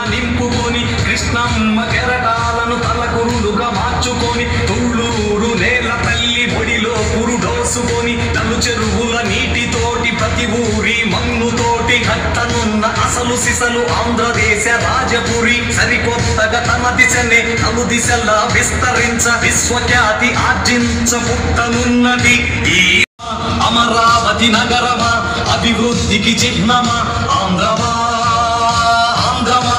నింపుకొని కృష్ణమ్మ కెరటాలను తలకురులుగా మార్చుకొని తుళ్ళూరు నేల తల్లి ఒడిలో పురుడోసుకొని తలు చెరువుల నీటితోటి ప్రతి ఊరి మన్నుతోటి కట్టనున్న అసలు సిసలు ఆంధ్రదేశ రాజపురి సరికొత్తగా తన దిశనే నలు దిశలా విస్తరించ విశ్వఖ్యాతి ఆర్జించ పుట్టనున్నది ఈ అమరావతి నగరమా అభివృద్ధికి చిహ్నమా ఆంధ్రమా ఆంధ్రమా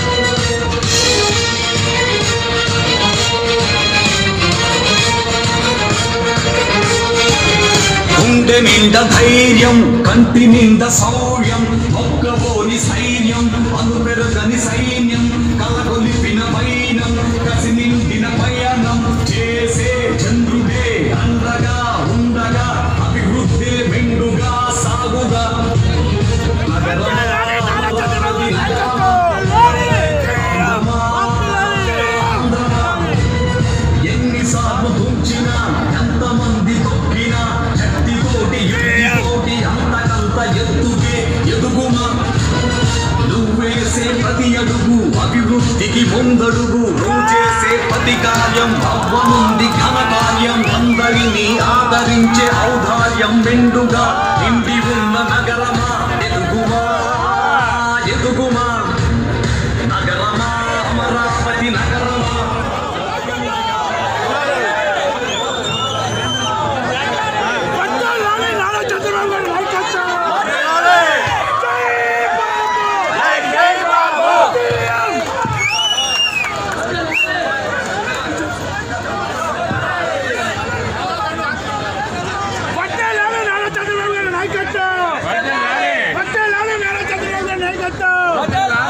గుండె నిండ ధైర్యం కంటి నిండ శౌర్యం మొక్కబోని సైన్యం అను పెరుగని సైన్యం కలగొలిపిన వైనం కసి నిండిన పయనం చేసే చంద్రుడే అండగా ఉండగా అభివృద్ధి మెండుగా సాగుగా ఎన్నిసార్లు తుంచినా ఎంతమంది తొక్కినా శక్తితోటి యుక్తితోటి అంతకంత ఎత్తుకే ఎదుగుమా నువ్వేసే ప్రతి అడుగు అభివృద్ధికి ముందడుగు నువ్వు చేసే ప్రతి కార్యం అవ్వనుంది ఘనకార్యం అందరినీ ఆదరించే ఔదార్యం మెండుగా నిండి ఉన్న నగరమా ఎదుగుమా ఎదుగుమా నగరమా అమరావతి నగరమా వందలాది నారా చంద్రబాబు గారి నాయకత్వం వందలాది నారా చంద్రబాబు గారి నాయకత్వం వందలాది నారా చంద్రబాబు గారి నాయకత్వం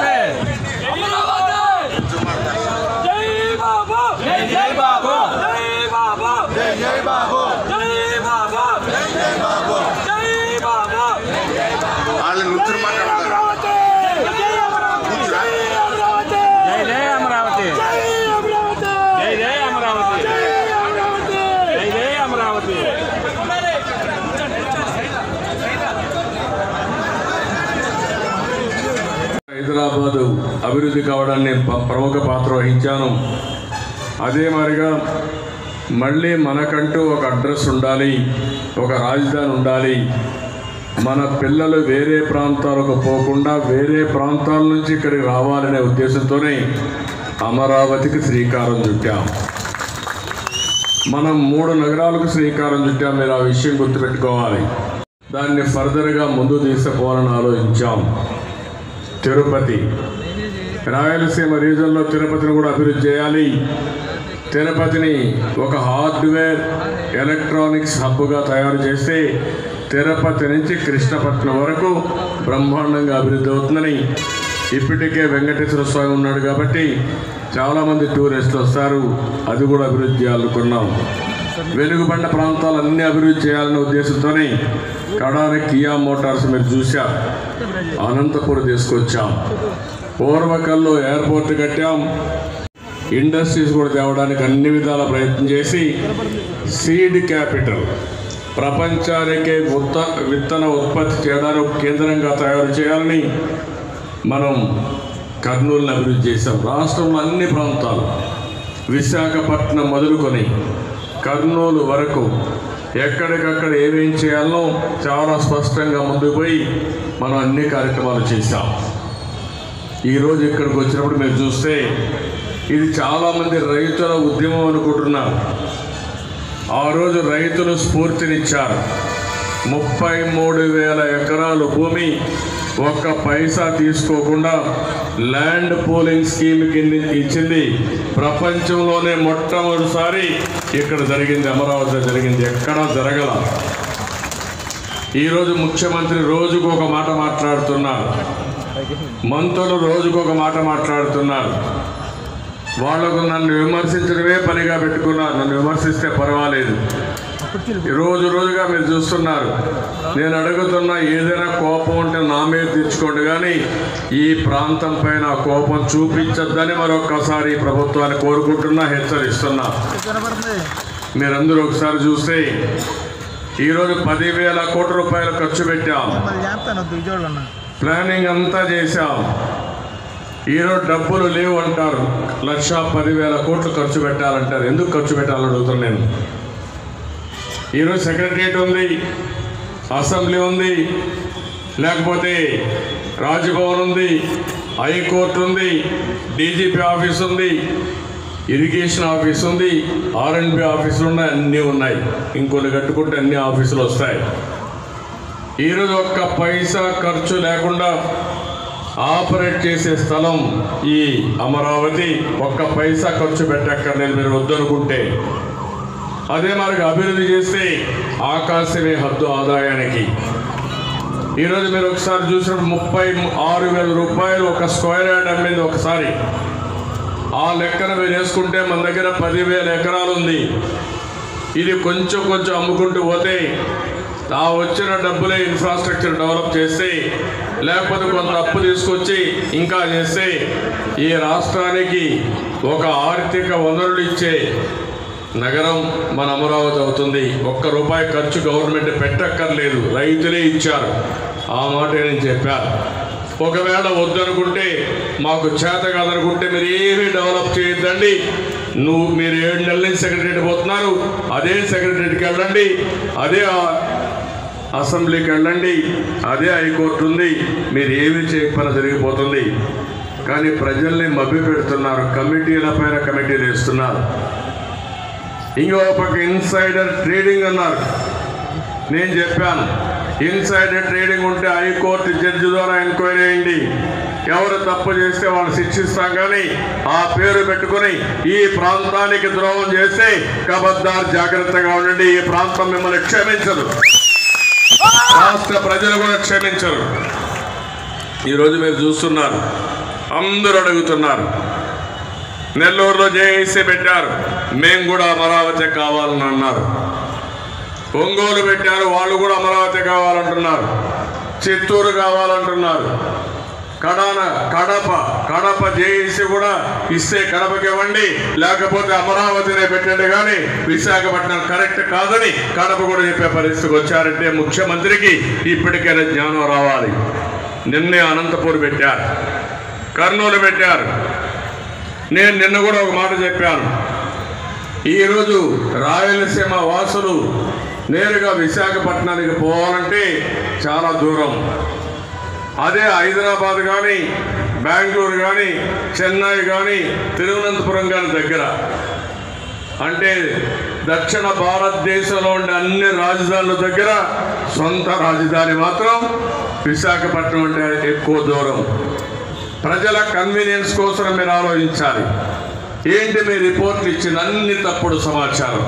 జై బాబు జై జై బాబు జై బాబు జై జై బాబు జై బాబు జై జై బాబు జై బాబు వాళ్ళు నుంచుని మాట్లాడతారు అమరావతి జై అమరావతి జై అమరావతి జై అమరావతి జై అమరావతి జై అమరావతి జై అమరావతి జై అమరావతి హైదరాబాదు అభివృద్ధి కావడాన్ని ప- ప్రముఖ పాత్ర వహించాను అదే మాదిరిగా మళ్ళీ మనకంటూ ఒక అడ్రస్ ఉండాలి ఒక రాజధాని ఉండాలి మన పిల్లలు వేరే ప్రాంతాలకు పోకుండా వేరే ప్రాంతాల నుంచి ఇక్కడికి రావాలనే ఉద్దేశంతోనే అమరావతికి శ్రీకారం చుట్టాం మనం మూడు నగరాలకు శ్రీకారం చుట్టాం మీరు ఆ విషయం గుర్తుపెట్టుకోవాలి దాన్ని ఫర్దర్గా ముందు తీసుకుపోవాలని ఆలోచించాం తిరుపతి రాయలసీమ రీజన్లో తిరుపతిని కూడా అభివృద్ధి చేయాలి తిరుపతిని ఒక హార్డ్వేర్ ఎలక్ట్రానిక్స్ హబ్గా తయారు చేస్తే తిరుపతి నుంచి కృష్ణపట్నం వరకు బ్రహ్మాండంగా అభివృద్ధి అవుతుందని ఇప్పటికే వెంకటేశ్వర స్వామి ఉన్నాడు కాబట్టి చాలామంది టూరిస్టులు వస్తారు అది కూడా అభివృద్ధి చేయాలనుకున్నాం వెలుగుబండ ప్రాంతాలన్నీ అభివృద్ధి చేయాలనే ఉద్దేశంతోనే కడాని కియా మోటార్స్ మీరు చూశారు అనంతపురం తీసుకొచ్చాం పూర్వకల్లో ఎయిర్పోర్ట్ కట్టాం ఇండస్ట్రీస్ కూడా తేవడానికి అన్ని విధాల ప్రయత్నం చేసి సీడ్ క్యాపిటల్ ప్రపంచానికే ఉత్త విత్తన ఉత్పత్తి చేయడానికి ఒక కేంద్రంగా తయారు చేయాలని మనం కర్నూలుని అభివృద్ధి చేశాం రాష్ట్రంలో అన్ని ప్రాంతాలు విశాఖపట్నం మొదలుకొని కర్నూలు వరకు ఎక్కడికక్కడ ఏమేం చేయాలో చాలా స్పష్టంగా ముందుకు పోయి మనం అన్ని కార్యక్రమాలు చేశాం ఈరోజు ఇక్కడికి వచ్చినప్పుడు మీరు చూస్తే ఇది చాలామంది రైతుల ఉద్యమం అనుకుంటున్నారు ఆ రోజు రైతులు స్ఫూర్తినిచ్చారు ముప్పై మూడు వేల ఎకరాలు భూమి ఒక్క పైసా తీసుకోకుండా ల్యాండ్ పూలింగ్ స్కీమ్ కింద ఇచ్చింది ప్రపంచంలోనే మొట్టమొదటిసారి ఇక్కడ జరిగింది అమరావతిలో జరిగింది ఎక్కడా జరగల ఈరోజు ముఖ్యమంత్రి రోజుకు ఒక మాట మాట్లాడుతున్నారు మంత్రులు రోజుకు ఒక మాట మాట్లాడుతున్నారు వాళ్లకు నన్ను విమర్శించడమే పనిగా పెట్టుకున్నారు నన్ను విమర్శిస్తే పర్వాలేదు రోజు రోజుగా మీరు చూస్తున్నారు నేను అడుగుతున్న ఏదైనా కోపం ఉంటే నా మీద తెచ్చుకోండి కానీ ఈ ప్రాంతం పైన కోపం చూపించొద్దని మరొక్కసారి ఈ ప్రభుత్వాన్ని కోరుకుంటున్నా హెచ్చరిస్తున్నా మీరందరూ ఒకసారి చూస్తే ఈరోజు పదివేల కోట్ల రూపాయలు ఖర్చు పెట్టాం మరి చేస్తాను విజయవాడలో ప్లానింగ్ అంతా చేశాం ఈరోజు డబ్బులు లేవు అంటారు లక్ష పదివేల కోట్లు ఖర్చు పెట్టాలంటారు ఎందుకు ఖర్చు పెట్టాలని అడుగుతున్నాను నేను ఈరోజు సెక్రటరియట్ ఉంది అసెంబ్లీ ఉంది లేకపోతే రాజ్భవన్ ఉంది హైకోర్టు ఉంది డీజీపీ ఆఫీస్ ఉంది ఇరిగేషన్ ఆఫీస్ ఉంది ఆర్ఎండ్బి ఆఫీసులు ఉన్నాయి అన్నీ ఉన్నాయి ఇంకొన్ని కట్టుకుంటే అన్ని ఆఫీసులు వస్తాయి ఈరోజు ఒక్క పైసా ఖర్చు లేకుండా ఆపరేట్ చేసే స్థలం ఈ అమరావతి ఒక్క పైసా ఖర్చు పెట్టక్కర్లేదు మీరు వద్దనుకుంటే అదే మనకు అభివృద్ధి చేస్తే ఆకాశమే హద్దు ఆదాయానికి ఈరోజు మీరు ఒకసారి చూసినప్పుడు ముప్పై ఆరు వేల రూపాయలు ఒక స్క్వేర్ యార్డ్ అమ్మింది ఒకసారి ఆ లెక్కన మీరు వేసుకుంటే మన దగ్గర పదివేల ఎకరాలు ఉంది ఇది కొంచెం కొంచెం అమ్ముకుంటూ పోతే ఆ వచ్చిన డబ్బులే ఇన్ఫ్రాస్ట్రక్చర్ డెవలప్ చేస్తే లేకపోతే కొంత అప్పు తీసుకొచ్చి ఇంకా చేస్తే ఈ రాష్ట్రానికి ఒక ఆర్థిక వనరులు ఇచ్చే నగరం మన అమరావతి అవుతుంది ఒక్క రూపాయి ఖర్చు గవర్నమెంట్ పెట్టక్కర్లేదు రైతులే ఇచ్చారు ఆ మాట నేను చెప్పాను ఒకవేళ వద్దనుకుంటే మాకు చేత కాదనుకుంటే మీరు ఏమీ డెవలప్ చేయొద్దండి నువ్వు మీరు ఏడు నెలల నుంచి సెక్రటరీ పోతున్నారు అదే సెక్రటరీకి వెళ్ళండి అదే ఆ- అసెంబ్లీకి వెళ్ళండి అదే హైకోర్టు ఉంది మీరు ఏమి చేయకపోయినా జరిగిపోతుంది కానీ ప్రజల్ని మభ్య పెడుతున్నారు కమిటీల పైన కమిటీలు వేస్తున్నారు ఇంకో పక్క ఇన్సైడర్ ట్రేడింగ్ అన్నారు నేను చెప్పాను ఇన్సైడర్ ట్రేడింగ్ ఉంటే హైకోర్టు జడ్జి ద్వారా ఎంక్వైరీ అయింది ఎవరు తప్పు చేస్తే వాళ్ళు శిక్షిస్తాం కానీ ఆ పేరు పెట్టుకొని ఈ ప్రాంతానికి ద్రోహం చేస్తే కబద్దార్ జాగ్రత్తగా ఉండండి ఈ ప్రాంతం మిమ్మల్ని క్షమించదు రాష్ట్ర ప్రజలు కూడా క్షమించరు ఈరోజు మీరు చూస్తున్నారు అందరూ అడుగుతున్నారు నెల్లూరులో జేఏసీ పెట్టారు మేము కూడా అమరావతి కావాలని అన్నారు ఒంగోలు పెట్టారు వాళ్ళు కూడా అమరావతి కావాలంటున్నారు చిత్తూరు కావాలంటున్నారు కడాన కడప కడప జేఏసీ కూడా ఇస్తే కడపకి ఇవ్వండి లేకపోతే అమరావతినే పెట్టండి కానీ విశాఖపట్నం కరెక్ట్ కాదని కడప కూడా చెప్పే పరిస్థితికి వచ్చారంటే ముఖ్యమంత్రికి ఇప్పటికైనా జ్ఞానం రావాలి నిన్నే అనంతపూర్ పెట్టారు కర్నూలు పెట్టారు నేను నిన్న కూడా ఒక మాట చెప్పాను ఈరోజు రాయలసీమ వాసులు నేరుగా విశాఖపట్నానికి పోవాలంటే చాలా దూరం అదే హైదరాబాద్ కానీ బెంగళూరు కానీ చెన్నై కానీ తిరువనంతపురం కానీ దగ్గర అంటే దక్షిణ భారతదేశంలో ఉండే అన్ని రాజధానుల దగ్గర సొంత రాజధాని మాత్రం విశాఖపట్నం అంటే ఎక్కువ దూరం ప్రజల కన్వీనియన్స్ కోసం మీరు ఆలోచించాలి ఏంటి మీ రిపోర్ట్లు ఇచ్చిన అన్ని తప్పుడు సమాచారం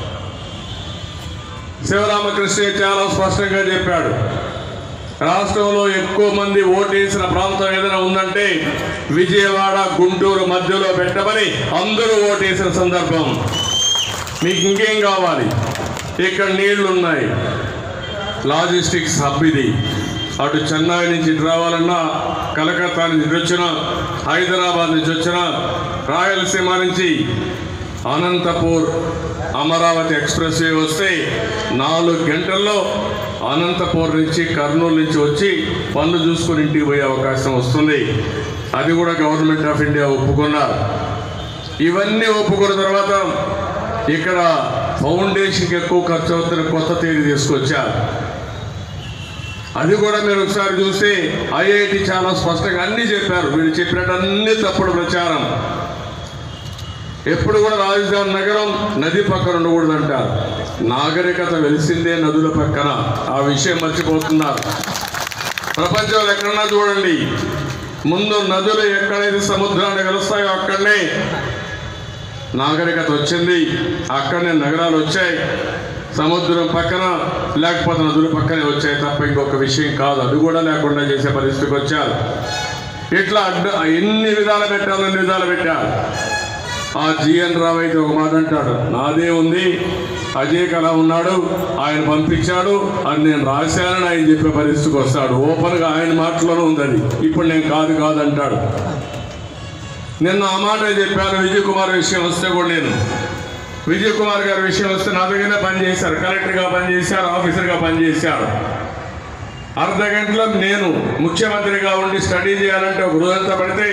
శివరామకృష్ణ చాలా స్పష్టంగా చెప్పాడు రాష్ట్రంలో ఎక్కువ మంది ఓటేసిన ప్రాంతం ఏదైనా ఉందంటే విజయవాడ గుంటూరు మధ్యలో పెట్టమని అందరూ ఓటేసిన సందర్భం మీకు ఇంకేం కావాలి ఇక్కడ నీళ్లు ఉన్నాయి లాజిస్టిక్స్ హబ్ ఇది అటు చెన్నై నుంచి ఇటు రావాలన్నా కలకత్తా నుంచి ఇటు వచ్చినా హైదరాబాద్ నుంచి వచ్చినా రాయలసీమ నుంచి అనంతపూర్ అమరావతి ఎక్స్ప్రెస్ వే వస్తే నాలుగు గంటల్లో అనంతపూర్ నుంచి కర్నూలు నుంచి వచ్చి పనులు చూసుకొని ఇంటికి పోయే అవకాశం వస్తుంది అది కూడా గవర్నమెంట్ ఆఫ్ ఇండియా ఒప్పుకున్నారు ఇవన్నీ ఒప్పుకున్న తర్వాత ఇక్కడ ఫౌండేషన్కి ఎక్కువ ఖర్చు అవుతున్న కొత్త తేదీ తీసుకొచ్చారు అది కూడా మీరు ఒకసారి చూస్తే ఐఐటి చాలా స్పష్టంగా అన్నీ చెప్పారు వీళ్ళు చెప్పినట్టు అన్ని తప్పుడు ప్రచారం ఎప్పుడు కూడా రాజధాని నగరం నది పక్కన ఉండకూడదు అంటారు నాగరికత వెలిసిందే నదుల పక్కన ఆ విషయం మర్చిపోతున్నారు ప్రపంచంలో ఎక్కడన్నా చూడండి ముందు నదులు ఎక్కడైతే సముద్రాన్ని కలుస్తాయో అక్కడనే నాగరికత వచ్చింది అక్కడనే నగరాలు వచ్చాయి సముద్రం పక్కన లేకపోతే నదుల పక్కనే వచ్చాయి తప్ప ఇంకొక విషయం కాదు అది కూడా లేకుండా చేసే పరిస్థితికి వచ్చారు ఇట్లా అడ్డ ఎన్ని విధాలు పెట్టాలో అన్ని విధాలు పెట్టారు ఆ జిఎన్ రావు అయితే ఒక మాట అంటాడు నాదే ఉంది అజయ్ కళ ఉన్నాడు ఆయన పంపించాడు అది నేను రాశానని ఆయన చెప్పే పరిస్థితికి వస్తాడు ఓపెన్గా ఆయన మాటలోనే ఉంది అది ఇప్పుడు నేను కాదు కాదు అంటాడు నిన్న ఆ మాట చెప్పాను విజయ్ కుమార్ విషయం వస్తే కూడా నేను విజయ్ కుమార్ గారి విషయం వస్తే నా దగ్గరనే పనిచేశారు కలెక్టర్గా పనిచేశారు ఆఫీసర్గా పనిచేశారు అర్ధ గంటలో నేను ముఖ్యమంత్రిగా ఉండి స్టడీ చేయాలంటే ఒక రోజంతా పడితే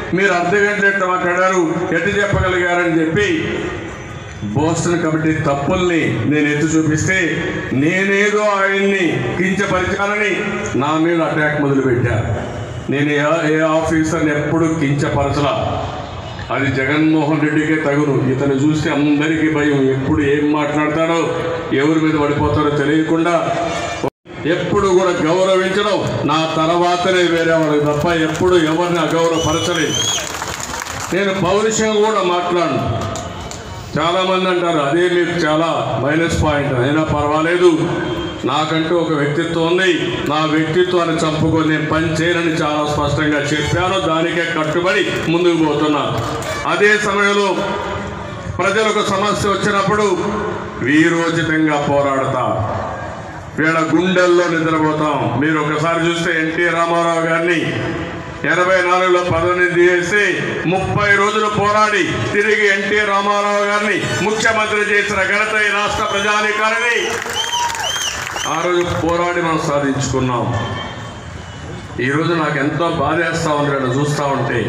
మీరు అర్ధ గంట ఎట్లా మాట్లాడారు ఎట్లా చెప్పగలిగారని చెప్పి బోస్టన్ కమిటీ తప్పుల్ని నేను ఎత్తి చూపిస్తే నేనేదో ఆయన్ని కించపరిచానని నా మీద అటాక్ మొదలుపెట్టారు నేను ఏ ఏ ఆఫీసర్ని ఎప్పుడు కించపరచలా అది జగన్మోహన్ రెడ్డికే తగును ఇతను చూస్తే అందరికీ భయం ఎప్పుడు ఏం మాట్లాడతాడో ఎవరి మీద పడిపోతారో తెలియకుండా ఎప్పుడు కూడా గౌరవించడం నా తర్వాతనే వేరే వాళ్ళకి తప్ప ఎప్పుడు ఎవరిని అగౌరవపరచలేదు నేను పౌరుషంగా కూడా మాట్లాడను చాలా మంది అంటారు అదే మీకు చాలా మైనస్ పాయింట్ అయినా పర్వాలేదు నాకంటూ ఒక వ్యక్తిత్వం ఉంది నా వ్యక్తిత్వాన్ని చంపుకొని నేను పని చేయనని చాలా స్పష్టంగా చెప్పాను దానికే కట్టుబడి ముందుకు పోతున్నా అదే సమయంలో ప్రజలకు సమస్య వచ్చినప్పుడు వీరోచితంగా పోరాడతా వీళ్ళ గుండెల్లో నిద్రపోతాం మీరు ఒకసారి చూస్తే ఎన్టీ రామారావు గారిని ఎనభై నాలుగులో పదవిని తీసేసి ముప్పై రోజులు పోరాడి తిరిగి ఎన్టీ రామారావు గారిని ముఖ్యమంత్రి చేసిన ఘనత ఈ రాష్ట్ర ప్రజానికారిని ఆ రోజు పోరాడి మనం సాధించుకున్నాం ఈరోజు నాకు ఎంతో బాధేస్తా ఉంది వీళ్ళని చూస్తూ ఉంటే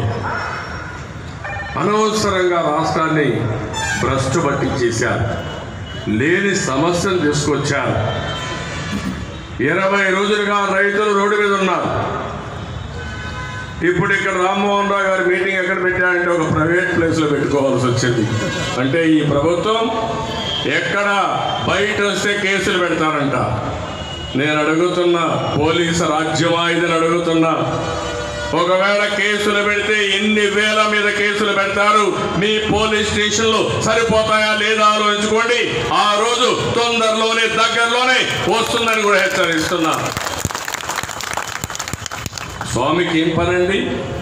అనవసరంగా రాష్ట్రాన్ని భ్రష్టు పట్టించేశారు లేని సమస్యను తీసుకొచ్చారు ఇరవై రోజులుగా రైతులు రోడ్డు మీద ఉన్నారు ఇప్పుడు ఇక్కడ రామ్మోహన్ రావు గారి మీటింగ్ ఎక్కడ పెట్టారంటే ఒక ప్రైవేట్ ప్లేస్లో పెట్టుకోవాల్సి వచ్చింది అంటే ఈ ప్రభుత్వం ఎక్కడ బయట వస్తే కేసులు పెడతారంట నేను అడుగుతున్నా పోలీసు రాజ్యమా ఇదని అడుగుతున్నా ఒకవేళ కేసులు పెడితే ఎన్ని వేల మీద కేసులు పెడతారు మీ పోలీస్ స్టేషన్లు సరిపోతాయా లేదా ఆలోచించుకోండి ఆ రోజు తొందరలోనే దగ్గరలోనే వస్తుందని కూడా హెచ్చరిస్తున్నా స్వామికి ఏం పనండి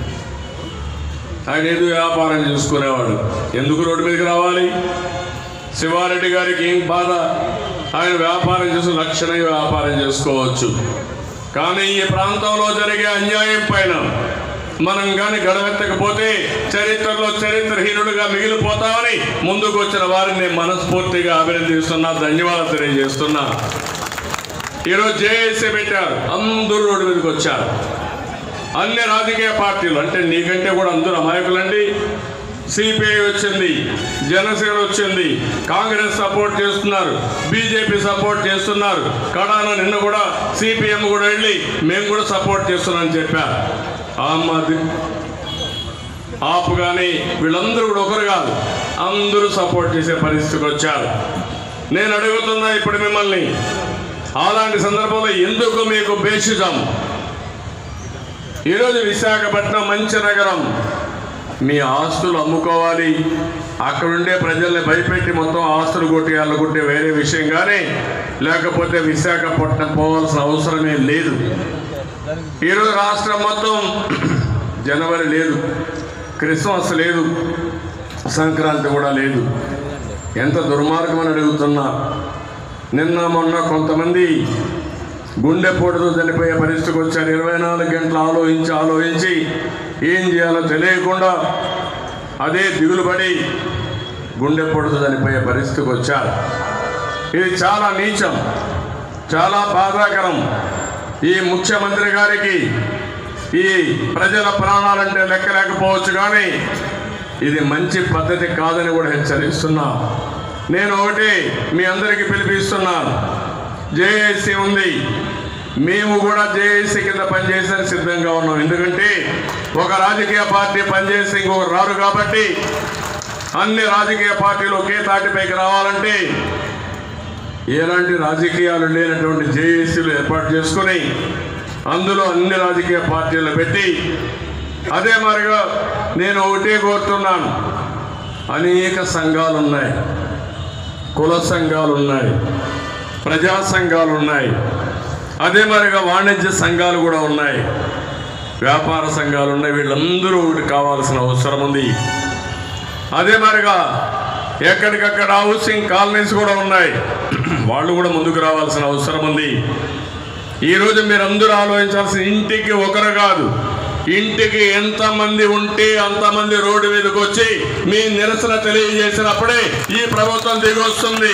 ఆయన ఏదో వ్యాపారం చేసుకునేవాడు ఎందుకు రోడ్డు మీదకి రావాలి శివారెడ్డి గారికి ఏం బాధ ఆయన వ్యాపారం చేసి లక్షణంగా వ్యాపారం చేసుకోవచ్చు కానీ ఈ ప్రాంతంలో జరిగే అన్యాయం పైన మనం కానీ గడవెత్తకపోతే చరిత్రలో చరిత్రహీనుడిగా మిగిలిపోతామని ముందుకు వచ్చిన వారిని నేను మనస్ఫూర్తిగా అభినందిస్తున్నా ధన్యవాదాలు తెలియజేస్తున్నా ఈరోజు జేఏసీ పెట్టారు అందరూ రోడ్డు మీదకి వచ్చారు అన్ని రాజకీయ పార్టీలు అంటే నీకంటే కూడా అందరూ అమాయకులండి సిపిఐ వచ్చింది జనసేన వచ్చింది కాంగ్రెస్ సపోర్ట్ చేస్తున్నారు బీజేపీ సపోర్ట్ చేస్తున్నారు కడాన నిన్న కూడా సిపిఎం కూడా వెళ్ళి మేము కూడా సపోర్ట్ చేస్తున్నామని చెప్పారు ఆమ్ ఆద్మీ ఆపు కానీ వీళ్ళందరూ కూడా ఒకరు కాదు అందరూ సపోర్ట్ చేసే పరిస్థితికి వచ్చారు నేను అడుగుతున్నా ఇప్పుడు మిమ్మల్ని అలాంటి సందర్భంలో ఎందుకు మీకు బేషిజం ఈరోజు విశాఖపట్నం మంచి నగరం మీ ఆస్తులు అమ్ముకోవాలి అక్కడుండే ప్రజల్ని భయపెట్టి మొత్తం ఆస్తులు కొట్టేయాలనుకుంటే వేరే విషయం కానీ లేకపోతే విశాఖపట్నం పోవాల్సిన అవసరమే లేదు ఈరోజు రాష్ట్రం మొత్తం జనవరి లేదు క్రిస్మస్ లేదు సంక్రాంతి కూడా లేదు ఎంత దుర్మార్గం అని అడుగుతున్నా నిన్న మొన్న కొంతమంది గుండెపోటుతో చనిపోయే పరిస్థితికి వచ్చారు ఇరవై నాలుగు గంటలు ఆలోచించి ఆలోచించి ఏం చేయాలో తెలియకుండా అదే దిగులు పడి గుండెపోటుతో చనిపోయే పరిస్థితికి వచ్చారు ఇది చాలా నీచం చాలా బాధాకరం ఈ ముఖ్యమంత్రి గారికి ఈ ప్రజల ప్రాణాలంటే లెక్క లేకపోవచ్చు కానీ ఇది మంచి పద్ధతి కాదని కూడా హెచ్చరిస్తున్నా నేను ఒకటి మీ అందరికీ పిలిపిస్తున్నాను జేఏసీ ఉంది మేము కూడా జేఏసీ కింద పనిచేసేందుకు సిద్ధంగా ఉన్నాం ఎందుకంటే ఒక రాజకీయ పార్టీ పనిచేసి ఇంకొకరు రారు కాబట్టి అన్ని రాజకీయ పార్టీలు ఒకే తాటిపైకి రావాలంటే ఎలాంటి రాజకీయాలు లేనటువంటి జేఏసీలు ఏర్పాటు చేసుకుని అందులో అన్ని రాజకీయ పార్టీలు పెట్టి అదే మరిగా నేను ఒకటే కోరుతున్నాను అనేక సంఘాలు ఉన్నాయి కుల సంఘాలు ఉన్నాయి ప్రజా సంఘాలు ఉన్నాయి అదే మరిగా వాణిజ్య సంఘాలు కూడా ఉన్నాయి వ్యాపార సంఘాలు ఉన్నాయి వీళ్ళందరూ ఒకటి కావాల్సిన అవసరం ఉంది అదే మరిగా ఎక్కడికక్కడ హౌసింగ్ కాలనీస్ కూడా ఉన్నాయి వాళ్ళు కూడా ముందుకు రావాల్సిన అవసరం ఉంది ఈరోజు మీరందరూ ఆలోచించాల్సిన ఇంటికి ఒకరు కాదు ఇంటికి ఎంతమంది ఉంటే అంతమంది రోడ్డు మీదకి వచ్చి మీ నిరసన తెలియజేసినప్పుడే ఈ ప్రభుత్వం దిగొస్తుంది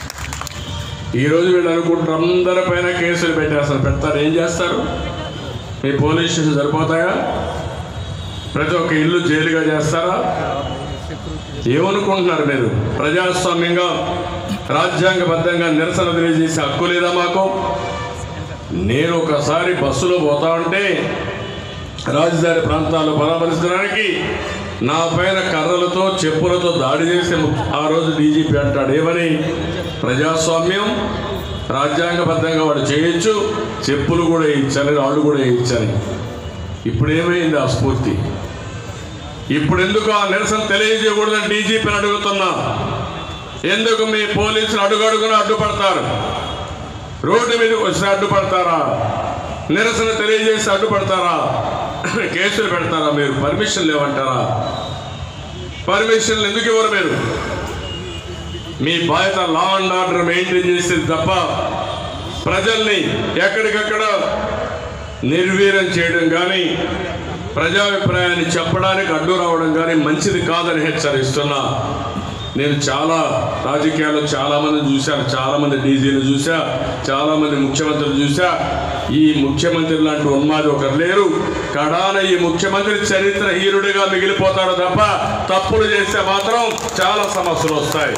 ఈరోజు వీళ్ళు అనుకుంటారు అందరి పైన కేసులు పెట్టేస్తారు పెడతారు ఏం చేస్తారు మీ పోలీస్ స్టేషన్ సరిపోతాయా ప్రతి ఒక్క ఇల్లు జైలుగా చేస్తారా ఏమనుకుంటున్నారు మీరు ప్రజాస్వామ్యంగా రాజ్యాంగబద్ధంగా నిరసన తెలియజేసే హక్కు లేదా మాకు నేను ఒకసారి బస్సులో పోతా ఉంటే రాజధాని ప్రాంతాల్లో పరామర్శించడానికి నా పైన కర్రలతో చెప్పులతో దాడి చేసి ఆ రోజు డీజీపీ అంటాడు ఏమని ప్రజాస్వామ్యం రాజ్యాంగబద్ధంగా వాడు చేయొచ్చు చెప్పులు కూడా వేయించాలి రాళ్ళు కూడా వేయించాలి ఇప్పుడు ఏమైంది ఆ స్ఫూర్తి ఇప్పుడు ఎందుకు ఆ నిరసన తెలియజేయకూడదని డీజీపీని అడుగుతున్నా ఎందుకు మీ పోలీసులు అడుగడుగున అడ్డుపడతారు రోడ్డు మీదకి వచ్చి అడ్డుపడతారా నిరసన తెలియజేసి అడ్డుపడతారా కేసులు పెడతారా మీరు పర్మిషన్ లేవంటారా పర్మిషన్లు ఎందుకు ఇవ్వరు మీరు మీ బాధ్యత లా అండ్ ఆర్డర్ మెయింటైన్ చేసేది తప్ప ప్రజల్ని ఎక్కడికక్కడ నిర్వీర్యం చేయడం కానీ ప్రజాభిప్రాయాన్ని చెప్పడానికి అడ్డు రావడం కానీ మంచిది కాదని హెచ్చరిస్తున్నా నేను చాలా రాజకీయాల్లో చాలా మంది చూశాను చాలా మంది డీజీలు చూసా చాలా మంది ముఖ్యమంత్రులు చూసా ఈ ముఖ్యమంత్రి లాంటి ఉన్మాది ఒకరు లేరు కడాన ఈ ముఖ్యమంత్రి చరిత్ర హీరుడిగా మిగిలిపోతాడు తప్ప తప్పులు చేస్తే మాత్రం చాలా సమస్యలు వస్తాయి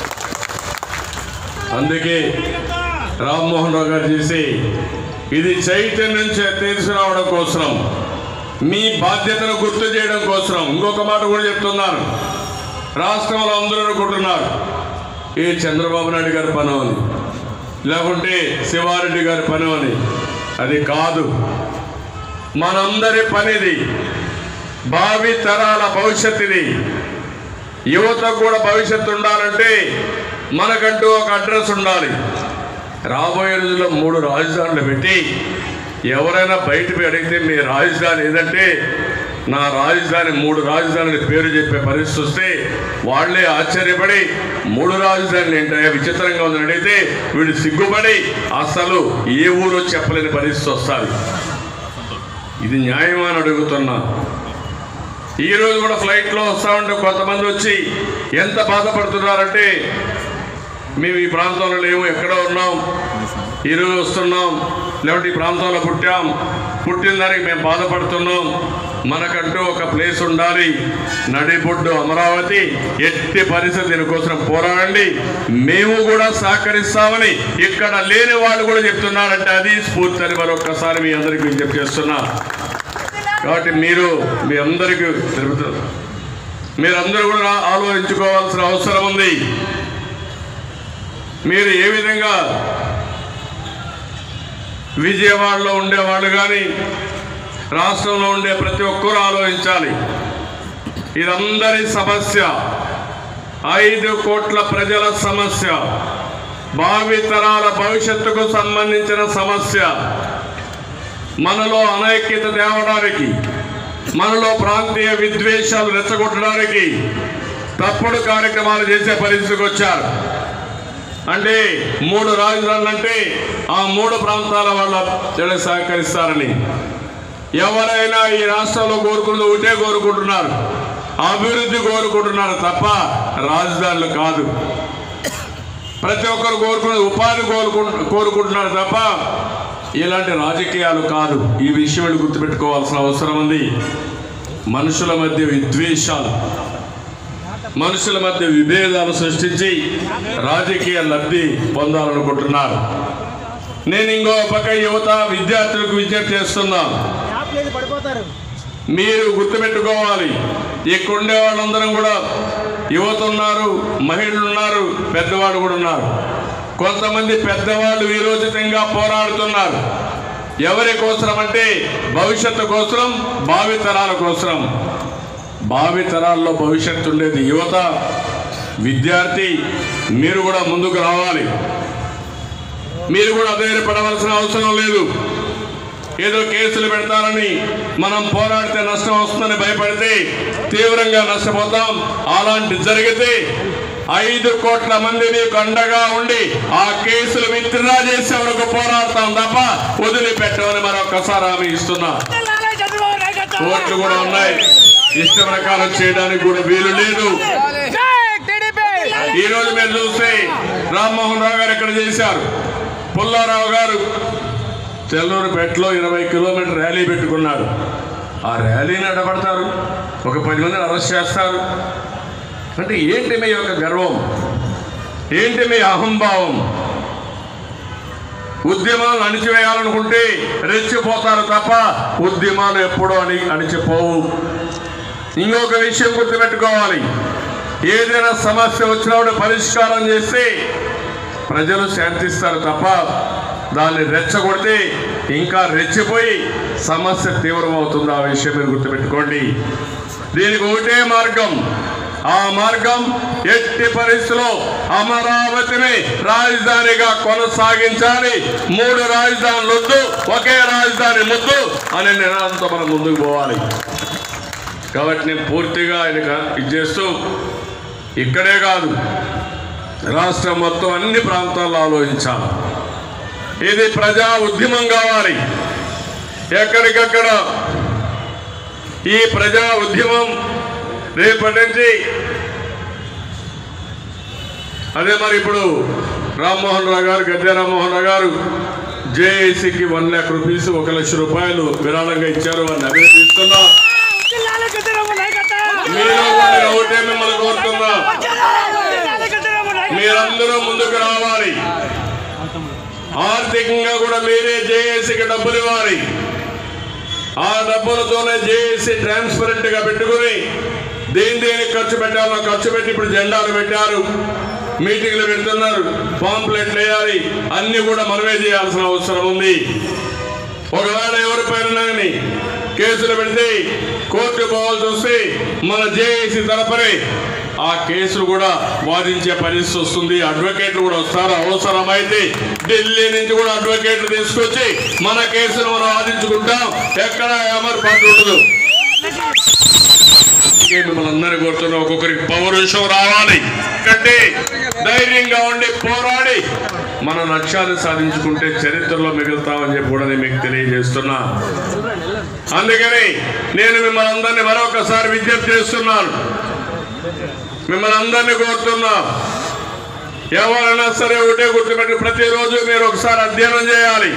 అందుకే రామ్మోహన్ రావు గారు చేసి ఇది చైతన్యం చే- తీసుకురావడం కోసం మీ బాధ్యతను గుర్తు చేయడం కోసం ఇంకొక మాట కూడా చెప్తున్నాను రాష్ట్రంలో అందరూ అనుకుంటున్నారు ఏ చంద్రబాబు నాయుడు గారి పని అని లేకుంటే శివారెడ్డి గారి పని అని అది కాదు మనందరి పనిది భావి తరాల భవిష్యత్తుది యువతకు కూడా భవిష్యత్తు ఉండాలంటే మనకంటూ ఒక అడ్రస్ ఉండాలి రాబోయే రోజుల్లో మూడు రాజధానులు పెట్టి ఎవరైనా బయటకు అడిగితే మీ రాజధాని ఏదంటే నా రాజధాని మూడు రాజధానుల పేరు చెప్పే పరిస్థితి వస్తే వాళ్ళే ఆశ్చర్యపడి మూడు రాజధానులు ఏంటయ్యా విచిత్రంగా ఉందని అడిగితే వీడు సిగ్గుపడి అసలు ఏ ఊరో చెప్పలేని పరిస్థితి వస్తుంది ఇది న్యాయమా అని అడుగుతున్నా ఈ రోజు కూడా ఫ్లైట్లో వస్తా ఉంటే కొంతమంది వచ్చి ఎంత బాధపడుతున్నారంటే మేము ఈ ప్రాంతంలో లేము ఎక్కడో ఉన్నాం ఈరోజు వస్తున్నాం లేకుంటే ఈ ప్రాంతంలో పుట్టాం పుట్టిన దానికి మేము బాధపడుతున్నాం మనకంటూ ఒక ప్లేస్ ఉండాలి నడిబొడ్డు అమరావతి ఎట్టి పరిస్థితి దీనికోసం పోరాడండి మేము కూడా సహకరిస్తామని ఇక్కడ లేని వాళ్ళు కూడా చెప్తున్నారంటే అది స్ఫూర్తి అని మరొక్కసారి మీ అందరికీ విజ్ఞప్తి చేస్తున్నా కాబట్టి మీరు మీ అందరికీ తెలుపుతారు మీరందరూ కూడా ఆలోచించుకోవాల్సిన అవసరం ఉంది మీరు ఏ విధంగా విజయవాడలో ఉండేవాళ్ళు కానీ రాష్ట్రంలో ఉండే ప్రతి ఒక్కరూ ఆలోచించాలి ఇదందరి సమస్య ఐదు కోట్ల ప్రజల సమస్య భావి తరాల భవిష్యత్తుకు సంబంధించిన సమస్య మనలో అనైక్యత తేవడానికి మనలో ప్రాంతీయ విద్వేషాలు రెచ్చగొట్టడానికి తప్పుడు కార్యక్రమాలు చేసే పరిస్థితికి వచ్చారు అంటే మూడు రాజధానులు అంటే ఆ మూడు ప్రాంతాల వాళ్ళ జన సహకరిస్తారని ఎవరైనా ఈ రాష్ట్రంలో కోరుకున్నది ఒకటే కోరుకుంటున్నారు అభివృద్ధి కోరుకుంటున్నారు తప్ప రాజధానులు కాదు ప్రతి ఒక్కరు కోరుకున్నది ఉపాధి కోరుకు కోరుకుంటున్నారు తప్ప ఇలాంటి రాజకీయాలు కాదు ఈ విషయం వీళ్ళు గుర్తుపెట్టుకోవాల్సిన అవసరం ఉంది మనుషుల మధ్య విద్వేషాలు మనుషుల మధ్య విభేదాలు సృష్టించి రాజకీయ లబ్ధి పొందాలనుకుంటున్నారు నేను ఇంకో పక్క యువత విద్యార్థులకు విజ్ఞప్తి చేస్తున్నాను యాప్ లేదు పడిపోతారు మీరు గుర్తుపెట్టుకోవాలి ఇక్కడ ఉండే వాళ్ళందరం కూడా యువత ఉన్నారు మహిళలు ఉన్నారు పెద్దవాళ్ళు కూడా ఉన్నారు కొంతమంది పెద్దవాళ్ళు వీరోచితంగా పోరాడుతున్నారు ఎవరి కోసరం అంటే భవిష్యత్తు కోసరం భావి తరాల కోసరం భావి తరాల్లో భవిష్యత్తు ఉండేది యువత విద్యార్థి మీరు కూడా ముందుకు రావాలి మీరు కూడా అధైర్యపడవలసిన అవసరం లేదు ఏదో కేసులు పెడతారని మనం పోరాడితే నష్టం వస్తుందని భయపడితే తీవ్రంగా నష్టపోతాం అలాంటి జరిగితే ఐదు కోట్ల మంది నీకు అండగా ఉండి ఆ కేసులు విత్డ్రా చేసే వరకు పోరాడతాం తప్ప వదిలిపెట్టమని మరొకసారి హామీ ఇస్తున్నా కోర్టులు కూడా ఉన్నాయి ఇష్ట ప్రకారం చేయడానికి కూడా వీలు లేదు ఈ రోజు మీరు చూస్తే రామ్మోహన్ రావు గారు ఇక్కడ చేశారు పుల్లారావు గారు చెల్లూరుపేటలో ఇరవై కిలోమీటర్ ర్యాలీ పెట్టుకున్నాడు ఆ ర్యాలీని అడ్డపడతారు ఒక పది మందిని అరెస్ట్ చేస్తారు అంటే ఏంటి మీ యొక్క గర్వం ఏంటి మీ అహంభావం ఉద్యమాలు అణిచివేయాలనుకుంటే రెచ్చిపోతారు తప్ప ఉద్యమాలు ఎప్పుడూ అని అణిచిపోవు ఇంకొక విషయం గుర్తుపెట్టుకోవాలి ఏదైనా సమస్య వచ్చినప్పుడు పరిష్కారం చేస్తే ప్రజలు శాంతిస్తారు తప్ప దాన్ని రెచ్చగొడితే ఇంకా రెచ్చిపోయి సమస్య తీవ్రమవుతుంది ఆ విషయం మీరు గుర్తుపెట్టుకోండి దీనికి ఒకటే మార్గం ఆ మార్గం ఎట్టి పరిస్థితిలో అమరావతిని రాజధానిగా కొనసాగించాలి మూడు రాజధానులు వద్దు ఒకే రాజధాని ముద్దు అనే నినాదంతో మనం ముందుకు పోవాలి కాబట్టి నేను పూర్తిగా ఆయన ఇది చేస్తూ ఇక్కడే కాదు రాష్ట్రం మొత్తం అన్ని ప్రాంతాల్లో ఆలోచించాలి ఇది ప్రజా ఉద్యమం కావాలి ఎక్కడికక్కడ ఈ ప్రజా ఉద్యమం రేపటి నుంచి అదే మరి ఇప్పుడు రామ్మోహన్ రావు గారు గద్దె రామ్మోహన్ రావు గారు జేఏసీకి వన్ ల్యాక్ రూపీస్ ఒక లక్ష రూపాయలు విరాళంగా ఇచ్చారు వారిని అభినందిస్తున్నా జిల్లాల గద్దరమ్మ నాయకత్వం మీరు కూడా నేను ఒకటే మిమ్మల్ని కోరుతున్నా జిల్లాల గద్దరమ్మ నాయకత్వం మీరందరూ ముందుకు రావాలి ఆర్థికంగా కూడా మీరే జేఏసీకి డబ్బులు ఇవ్వాలి ఆ డబ్బులతోనే జేఏసీ ట్రాన్స్పరెంట్ గా పెట్టుకుని దేని దేనికి ఖర్చు పెట్టాలో ఖర్చు పెట్టి ఇప్పుడు జెండాలు పెట్టారు మీటింగ్లు పెడుతున్నారు పాంప్లెట్లు వేయాలి అన్ని కూడా మనమే చేయాల్సిన అవసరం ఉంది ఒకవేళ ఎవరిపైన కానీ కేసులు పెడితే కోర్టు పోవాల్సి వస్తే మన జేఏసీ తరపునే ఆ కేసులు కూడా వాదించే పరిస్థితి వస్తుంది అడ్వకేట్లు కూడా వస్తారు అవసరమైతే ఢిల్లీ నుంచి కూడా అడ్వకేట్లు తీసుకొచ్చి మన కేసులు మనం వాదించుకుంటాం ఎక్కడ ఏమర్పాటు ఉండదు అందుకే మిమ్మల్ని అందరినీ కోరుతున్నా ఒక్కొక్కరికి పౌరుషం రావాలి ఎందుకంటే ధైర్యంగా ఉండి పోరాడి మన లక్ష్యాన్ని సాధించుకుంటే చరిత్రలో మిగులుతామని చెప్పి కూడా నేను మీకు తెలియజేస్తున్నా అందుకని నేను మిమ్మల్ని అందరినీ మరొకసారి విజ్ఞప్తి చేస్తున్నాను మిమ్మల్ని అందరినీ కోరుతున్నా ఎవరైనా సరే ఒకటే గుర్తుపెట్టి ప్రతిరోజు మీరు ఒకసారి అధ్యయనం చేయాలి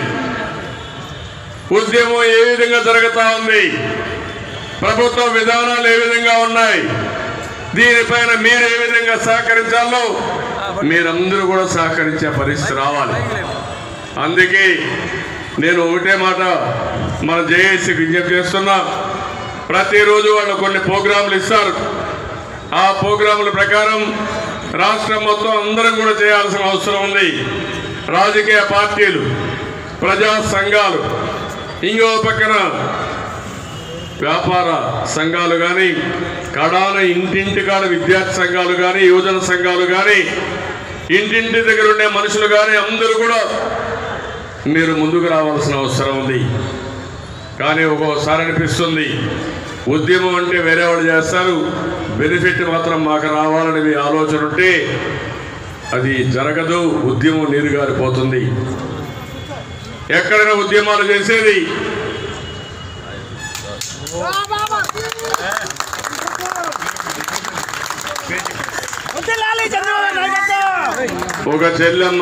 ఉద్యమం ఏ విధంగా జరుగుతా ఉంది ప్రభుత్వ విధానాలు ఏ విధంగా ఉన్నాయి దీనిపైన మీరు ఏ విధంగా సహకరించాలో మీరందరూ కూడా సహకరించే పరిస్థితి రావాలి అందుకే నేను ఒకటే మాట మన జేఏసీకి విజ్ఞప్తి చేస్తున్నా ప్రతిరోజు వాళ్ళు కొన్ని ప్రోగ్రాంలు ఇస్తారు ఆ ప్రోగ్రాముల ప్రకారం రాష్ట్రం మొత్తం అందరం కూడా చేయాల్సిన అవసరం ఉంది రాజకీయ పార్టీలు ప్రజా సంఘాలు ఇంకో పక్కన వ్యాపార సంఘాలు కానీ కడాన ఇంటింటికాడ విద్యార్థి సంఘాలు కానీ యువజన సంఘాలు కానీ ఇంటింటి దగ్గర ఉండే మనుషులు కానీ అందరూ కూడా మీరు ముందుకు రావాల్సిన అవసరం ఉంది కానీ ఒక్కోసారి అనిపిస్తుంది ఉద్యమం అంటే వేరే వాళ్ళు చేస్తారు బెనిఫిట్ మాత్రం మాకు రావాలని మీ ఆలోచన ఉంటే అది జరగదు ఉద్యమం నీరుగారిపోతుంది ఎక్కడైనా ఉద్యమాలు చేసేది జిల్లాల చంద్రబాబు నాయకత్వం ఒక చెల్లెమ్మ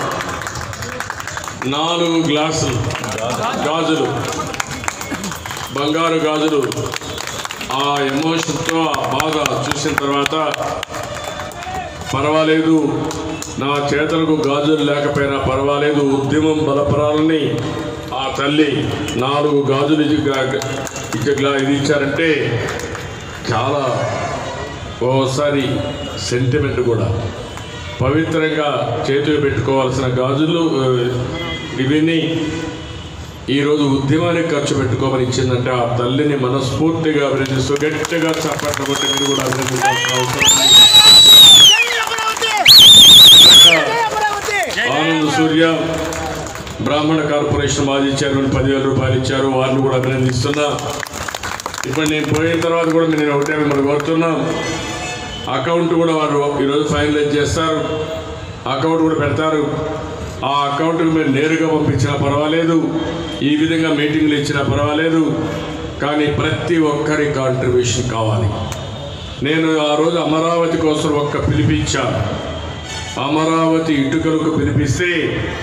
నాలుగు గ్లాసులు గాజులు బంగారు గాజులు ఆ ఎమోషన్తో ఆ బాధ చూసిన తర్వాత పర్వాలేదు నా చేతులకు గాజులు లేకపోయినా పర్వాలేదు ఉద్యమం బలపరాలని ఆ తల్లి నాలుగు గాజులు ఇచ్చి గా- ఇచ్చి గ్లా- ఇది ఇచ్చారంటే చాలా ఓసారి సెంటిమెంట్ కూడా పవిత్రంగా చేతికి పెట్టుకోవాల్సిన గాజులు ఆ, ఇవన్నీ ఈరోజు ఉద్యమానికి ఖర్చు పెట్టుకోమని ఇచ్చిందంటే ఆ తల్లిని మనస్ఫూర్తిగా అభినందిస్తూ గట్టిగా చప్పట్లు కొట్టి మీరు కూడా అభినందించాల్సిన అవసరం ఉంది. జై అమరావతి జై అమరావతి ఆనంద్ సూర్య బ్రాహ్మణ కార్పొరేషన్ మాజీ చైర్మన్ పదివేల రూపాయలు ఇచ్చారు వారిని కూడా అభినందిస్తున్నా ఇప్పుడు నేను పోయిన తర్వాత కూడా నేను ఒకటే మిమ్మల్ని కోరుతున్నా అకౌంట్ కూడా వారు ఈరోజు ఫైనలైజ్ చేస్తారు అకౌంట్ కూడా పెడతారు ఆ అకౌంట్కి మీరు నేరుగా పంపించినా పర్వాలేదు ఈ విధంగా మీటింగ్లు ఇచ్చినా పర్వాలేదు కానీ ప్రతి ఒక్కరి కాంట్రిబ్యూషన్ కావాలి నేను ఆ రోజు అమరావతి కోసం ఒక్క పిలిపించాను అమరావతి ఇటుకలకు పిలిపిస్తే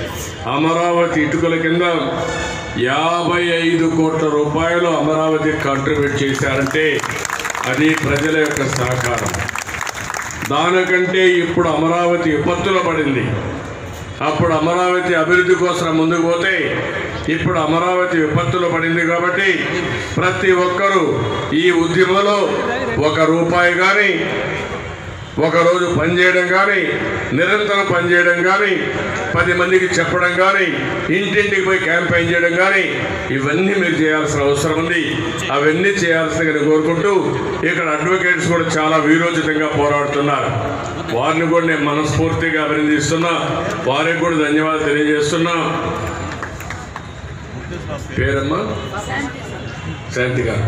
అమరావతి ఇటుకల కింద యాభై ఐదు కోట్ల రూపాయలు అమరావతి కాంట్రిబ్యూట్ చేశారంటే అది ప్రజల యొక్క సహకారం దానికంటే ఇప్పుడు అమరావతి విపత్తులో పడింది అప్పుడు అమరావతి అభివృద్ధి కోసం ముందుకు పోతే ఇప్పుడు అమరావతి విపత్తులో పడింది కాబట్టి ప్రతి ఒక్కరూ ఈ ఉద్యమంలో ఒక రూపాయి కానీ ఒకరోజు పనిచేయడం కానీ నిరంతరం పనిచేయడం కానీ పది మందికి చెప్పడం కానీ ఇంటింటికి పోయి క్యాంపెయిన్ చేయడం కానీ ఇవన్నీ మీరు చేయాల్సిన అవసరం ఉంది అవన్నీ చేయాల్సిందిగా కోరుకుంటూ ఇక్కడ అడ్వకేట్స్ కూడా చాలా వీరోచితంగా పోరాడుతున్నారు వారిని కూడా నేను మనస్ఫూర్తిగా అభినందిస్తున్నా వారికి కూడా ధన్యవాదాలు తెలియజేస్తున్నా పేరమ్మా శాంతి గారు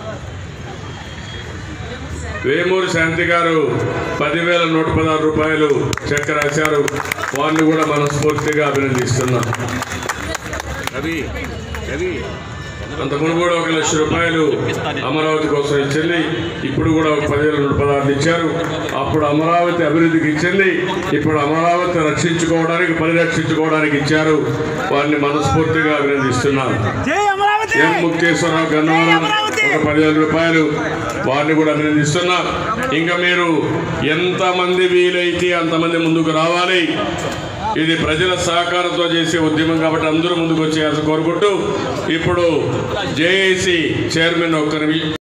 వేమూరి శాంతి గారు పదివేల నూట పదహారు రూపాయలు చెక్ రాశారు వారిని కూడా మనస్ఫూర్తిగా అభినందిస్తున్నాం రవి రవి అంతకుముందు కూడా ఒక లక్ష రూపాయలు అమరావతి కోసం ఇచ్చింది ఇప్పుడు కూడా ఒక పదివేల నూట పదహారు ఇచ్చారు అప్పుడు అమరావతి అభివృద్ధికి ఇచ్చింది ఇప్పుడు అమరావతి రక్షించుకోవడానికి పరిరక్షించుకోవడానికి ఇచ్చారు వారిని మనస్ఫూర్తిగా అభినందిస్తున్నాను జై అమరావతి ఎం ముక్తేశ్వరరావు గన్నవరం ఒక పదివేల రూపాయలు వారిని కూడా అభినందిస్తున్నా ఇంకా మీరు ఎంతమంది వీలైతే అంతమంది ముందుకు రావాలి ఇది ప్రజల సహకారంతో చేసే ఉద్యమం కాబట్టి అందరూ ముందుకు వచ్చేయాల్సి కోరుకుంటూ ఇప్పుడు జేఏసీ చైర్మన్ ఒక్క నిమి-